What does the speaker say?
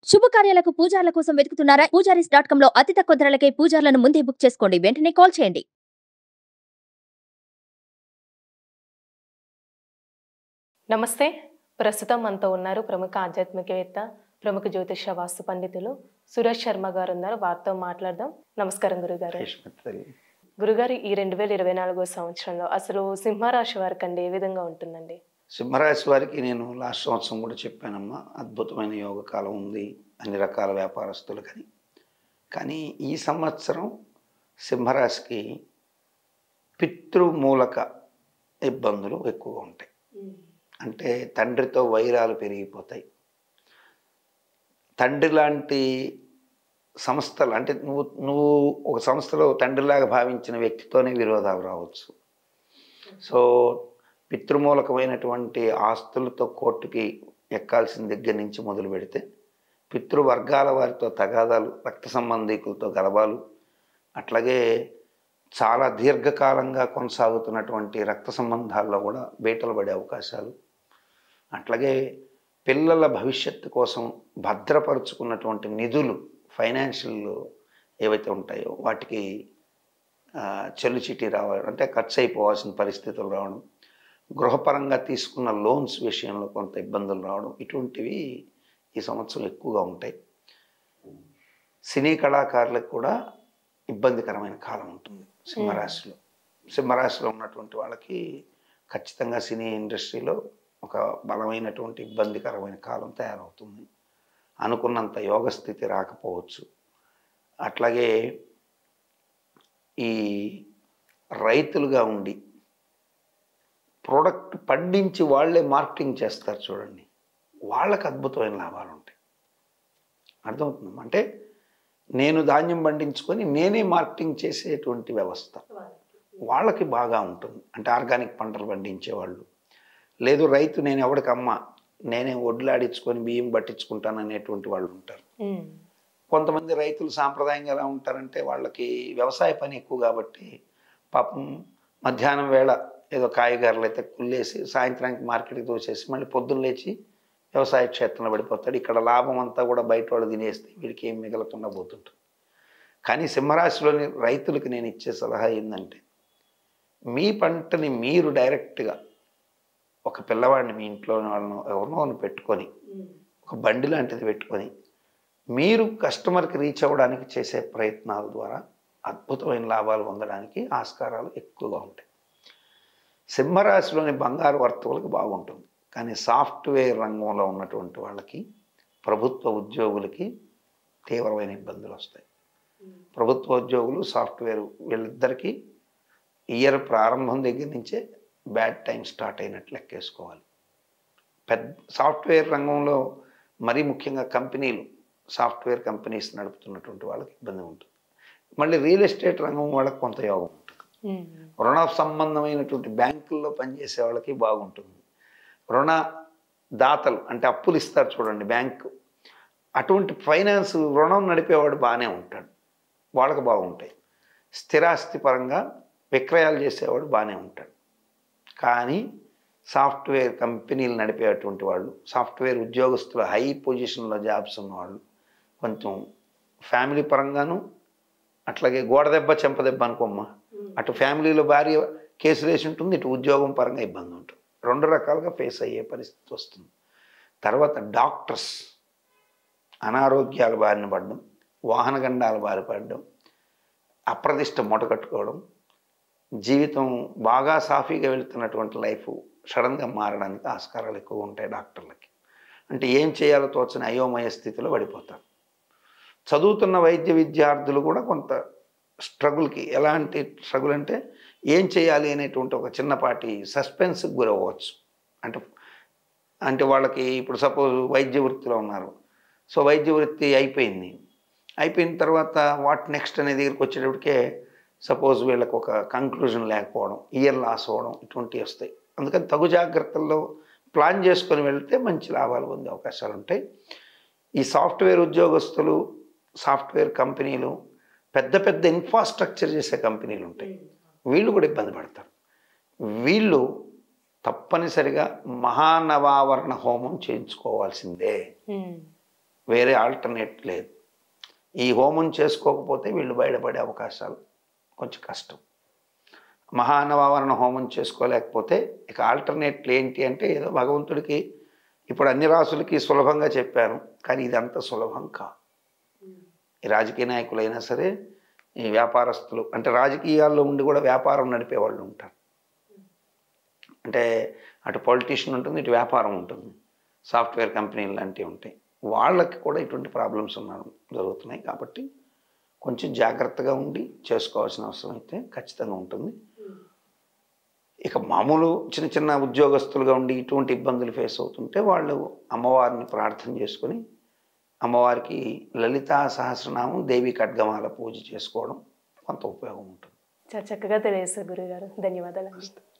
శుభకార్యాలకు పూజార్ల కోసం వెతుకుతున్నారా Poojaris dot com లో అతి తక్కువ ధరలకే పూజార్లను ముందే బుక్ చేసుకోండి వెంటనే కాల్ చేయండి నమస్తే ప్రస్తుతం మనతో ఉన్నారు ప్రముఖ ఆధ్యాత్మికవేత్త ప్రముఖ జ్యోతిష వాస్తు పండితులు సురేష్ శర్మ గారు ఉన్నారు వారితో మాట్లాడదాం నమస్కారం గురుగారు లక్ష్మీపతి గురుగారు ఈ రెండు వేల ఇరవై నాలుగో సంవత్సరంలో అసలు సింహరాశి వారికి అండి ఏ విధంగా ఉంటుందండి సింహరాశి వారికి నేను లాస్ట్ సంవత్సరం కూడా చెప్పానమ్మా అద్భుతమైన యోగ కాలం ఉంది అన్ని రకాల వ్యాపారస్తులకని కానీ ఈ సంవత్సరం సింహరాశికి పితృమూలక ఇబ్బందులు ఎక్కువగా ఉంటాయి అంటే తండ్రితో వైరాలు పెరిగిపోతాయి తండ్రి లాంటి సంస్థలు అంటే నువ్వు నువ్వు ఒక సంస్థలో తండ్రిలాగా భావించిన వ్యక్తితోనే విరోధాలు రావచ్చు సో పితృమూలకమైనటువంటి ఆస్తులతో కోర్టుకి ఎక్కాల్సిన దగ్గర నుంచి మొదలు పెడితే పితృవర్గాల వారితో తగాదాలు రక్త సంబంధికులతో గలబాలు అట్లాగే చాలా దీర్ఘకాలంగా కొనసాగుతున్నటువంటి రక్త సంబంధాల్లో కూడా బీటలు పడే అవకాశాలు అట్లాగే పిల్లల భవిష్యత్తు కోసం భద్రపరుచుకున్నటువంటి నిధులు ఫైనాన్షియల్ ఏవైతే ఉంటాయో వాటికి ఆ, చెల్లుచిటి రావడం అంటే ఖర్చు అయిపోవాల్సిన పరిస్థితులు రావడం గృహపరంగా తీసుకున్న లోన్స్ విషయంలో కొంత ఇబ్బందులు రావడం ఇటువంటివి ఈ సంవత్సరం ఎక్కువగా ఉంటాయి సినీ కళాకారులకు కూడా ఇబ్బందికరమైన కాలం ఉంటుంది సింహరాశిలో సింహరాశిలో ఉన్నటువంటి వాళ్ళకి ఖచ్చితంగా సినీ ఇండస్ట్రీలో ఒక బలమైనటువంటి ఇబ్బందికరమైన కాలం తయారవుతుంది అనుకున్నంత యోగ స్థితి రాకపోవచ్చు అట్లాగే ఈ రైతులుగా ఉండి ప్రోడక్ట్ పండించి వాళ్ళే మార్కెటింగ్ చేస్తారు చూడండి వాళ్ళకి అద్భుతమైన లాభాలు ఉంటాయి అర్థమవుతుంది అంటే నేను ధాన్యం పండించుకొని నేనే మార్కెటింగ్ చేసేటువంటి వ్యవస్థ వాళ్ళకి బాగా ఉంటుంది అంటే ఆర్గానిక్ పంటలు పండించే వాళ్ళు లేదు రైతు నేను ఎవరికి అమ్మ నేనే వడ్లాడించుకొని బియ్యం పట్టించుకుంటాను అనేటువంటి వాళ్ళు ఉంటారు ఉమ్. కొంతమంది రైతులు సాంప్రదాయంగా ఎలా ఉంటారంటే వాళ్ళకి వ్యవసాయ పని ఎక్కువ కాబట్టి పాపం మధ్యాహ్నం వేళ ఏదో కాయగూరలు అయితే కుళ్ళేసి సాయంత్రానికి మార్కెట్కి దోచేసి మళ్ళీ పొద్దున్న లేచి వ్యవసాయ క్షేత్రంలో పడిపోతాడు ఇక్కడ లాభం అంతా కూడా బయట వాళ్ళు తినేస్తే వీడికి ఏం మిగలకుండా పోతుంటుంది కానీ సింహరాశిలోని రైతులకు నేను ఇచ్చే సలహా ఏంటంటే మీ పంటని మీరు డైరెక్ట్గా ఒక పిల్లవాడిని మీ ఇంట్లో వాళ్ళను ఎవరినో ఒకరిని పెట్టుకొని ఒక బండి లాంటిది పెట్టుకొని మీరు కస్టమర్కి రీచ్ అవ్వడానికి చేసే ప్రయత్నాల ద్వారా అద్భుతమైన లాభాలు పొందడానికి ఆస్కారాలు ఎక్కువగా ఉంటాయి సింహరాశిలోని బంగారు వర్తకులకు బాగుంటుంది కానీ సాఫ్ట్వేర్ రంగంలో ఉన్నటువంటి వాళ్ళకి ప్రభుత్వ ఉద్యోగులకి తీవ్రమైన ఇబ్బందులు వస్తాయి ప్రభుత్వ ఉద్యోగులు సాఫ్ట్వేర్ వీళ్ళిద్దరికీ ఇయర్ ప్రారంభం దగ్గర నుంచే బ్యాడ్ టైం స్టార్ట్ అయినట్లు లెక్కేసుకోవాలి పెద్ద సాఫ్ట్వేర్ రంగంలో మరీ ముఖ్యంగా కంపెనీలు సాఫ్ట్వేర్ కంపెనీస్ నడుపుతున్నటువంటి వాళ్ళకి ఇబ్బంది ఉంటుంది మళ్ళీ రియల్ ఎస్టేట్ రంగం వాళ్ళకి కొంత యోగం ఉంటుంది ఉమ్. రుణ సంబంధమైనటువంటి బ్యాంకుల్లో పనిచేసే వాళ్ళకి బాగుంటుంది రుణ దాతలు అంటే అప్పులు ఇస్తారు చూడండి బ్యాంకు అటువంటి ఫైనాన్స్ రుణం నడిపేవాడు బాగానే ఉంటాడు వాళ్ళకి బాగుంటాయి స్థిరాస్తి పరంగా విక్రయాలు చేసేవాడు బాగానే ఉంటాడు కానీ సాఫ్ట్వేర్ కంపెనీలు నడిపేటువంటి వాళ్ళు సాఫ్ట్వేర్ ఉద్యోగస్తులు హై పొజిషన్లో జాబ్స్ ఉన్నవాళ్ళు కొంచెం ఫ్యామిలీ పరంగాను అట్లాగే గోడ దెబ్బ చెంప దెబ్బ అనుకోమ్మా అటు ఫ్యామిలీలో భార్య కేసులు వేసి ఉంటుంది ఇటు ఉద్యోగం పరంగా ఇబ్బంది ఉంటుంది రెండు రకాలుగా ఫేస్ అయ్యే పరిస్థితి వస్తుంది తర్వాత డాక్టర్స్ అనారోగ్యాల బారిన పడడం వాహన గండాల బారి పడడం అప్రదిష్ట మూటకట్టుకోవడం జీవితం బాగా సాఫీగా వెళుతున్నటువంటి లైఫ్ సడన్గా మారడానికి ఆస్కారాలు ఎక్కువ ఉంటాయి డాక్టర్లకి అంటే ఏం చేయాలో తోచని అయోమయ స్థితిలో పడిపోతారు చదువుతున్న వైద్య విద్యార్థులు కూడా కొంత స్ట్రగుల్కి ఎలాంటి స్ట్రగుల్ అంటే ఏం చేయాలి అనేటువంటి ఒక చిన్నపాటి సస్పెన్స్కి గురవ్వచ్చు అంటే అంటే వాళ్ళకి ఇప్పుడు సపోజ్ వైద్య వృత్తిలో ఉన్నారు సో వైద్య వృత్తి అయిపోయింది అయిపోయిన తర్వాత వాట్ నెక్స్ట్ అనే దగ్గరికి వచ్చేటప్పటికే సపోజ్ వీళ్ళకి ఒక కంక్లూజన్ లేకపోవడం ఇయర్ లాస్ అవ్వడం ఇటువంటివి వస్తాయి అందుకని తగు జాగ్రత్తల్లో ప్లాన్ చేసుకొని వెళ్తే మంచి లాభాలు పొందే అవకాశాలు ఉంటాయి ఈ సాఫ్ట్వేర్ ఉద్యోగస్తులు సాఫ్ట్వేర్ కంపెనీలు పెద్ద పెద్ద ఇన్ఫ్రాస్ట్రక్చర్ చేసే కంపెనీలు ఉంటాయి వీళ్ళు కూడా ఇబ్బంది పడతారు వీళ్ళు తప్పనిసరిగా మహానవావరణ హోమం చేయించుకోవాల్సిందే ఉమ్. వేరే ఆల్టర్నేట్ లేదు ఈ హోమం చేసుకోకపోతే వీళ్ళు బయటపడే అవకాశాలు కొంచెం కష్టం మహానవావరణ హోమం చేసుకోలేకపోతే ఇక ఆల్టర్నేట్లు ఏంటి అంటే ఏదో భగవంతుడికి ఇప్పుడు అన్ని రాసులకి సులభంగా చెప్పాను కానీ ఇదంత సులభం కాదు ఈ రాజకీయ నాయకులైనా సరే ఈ వ్యాపారస్తులు అంటే రాజకీయాల్లో ఉండి కూడా వ్యాపారం నడిపే వాళ్ళు ఉంటారు అంటే అటు పొలిటీషియన్ ఉంటుంది ఇటు వ్యాపారం ఉంటుంది సాఫ్ట్వేర్ కంపెనీలు లాంటివి ఉంటాయి వాళ్ళకి కూడా ఇటువంటి ప్రాబ్లమ్స్ ఉన్నాను జరుగుతున్నాయి కాబట్టి కొంచెం జాగ్రత్తగా ఉండి చేసుకోవాల్సిన అవసరం అయితే ఖచ్చితంగా ఉంటుంది ఇక మామూలు చిన్న చిన్న ఉద్యోగస్తులుగా ఉండి ఇటువంటి ఇబ్బందులు ఫేస్ అవుతుంటే వాళ్ళు అమ్మవారిని ప్రార్థన చేసుకొని అమ్మవారికి లలితా సహస్రనామం దేవి ఖడ్గమాల పూజ చేసుకోవడం కొంత ఉపయోగం ఉంటుంది చాలా చక్కగా తెలియజేస్తారు గురుగారు ధన్యవాదాలు